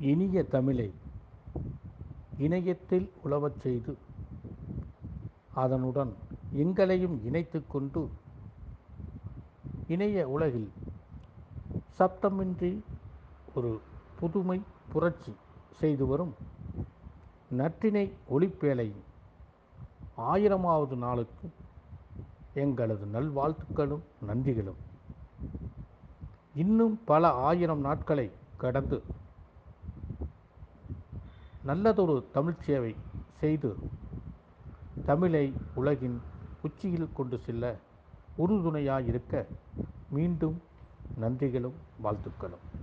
இனிய தமிழை இணையத்தில் உலவச் செய்து அதனுடன் எங்களையும் இணைத்துக் கொண்டு இணைய உலகில் சப்தமின்றி ஒரு புதுமை புரட்சி செய்து வரும் நற்றினை ஒளிப்பேழை ஆயிரமாவது நாளுக்கு எங்களது நல்வாழ்த்துக்களும் நன்றிகளும் இன்னும் பல ஆயிரம் நாட்களை கடந்து நல்லதொரு தமிழ்ச் சேவை செய்து தமிழை உலகின் உச்சியில் கொண்டு செல்ல உறுதுணையாயிருக்க மீண்டும் நன்றிகளும் வாழ்த்துக்களும்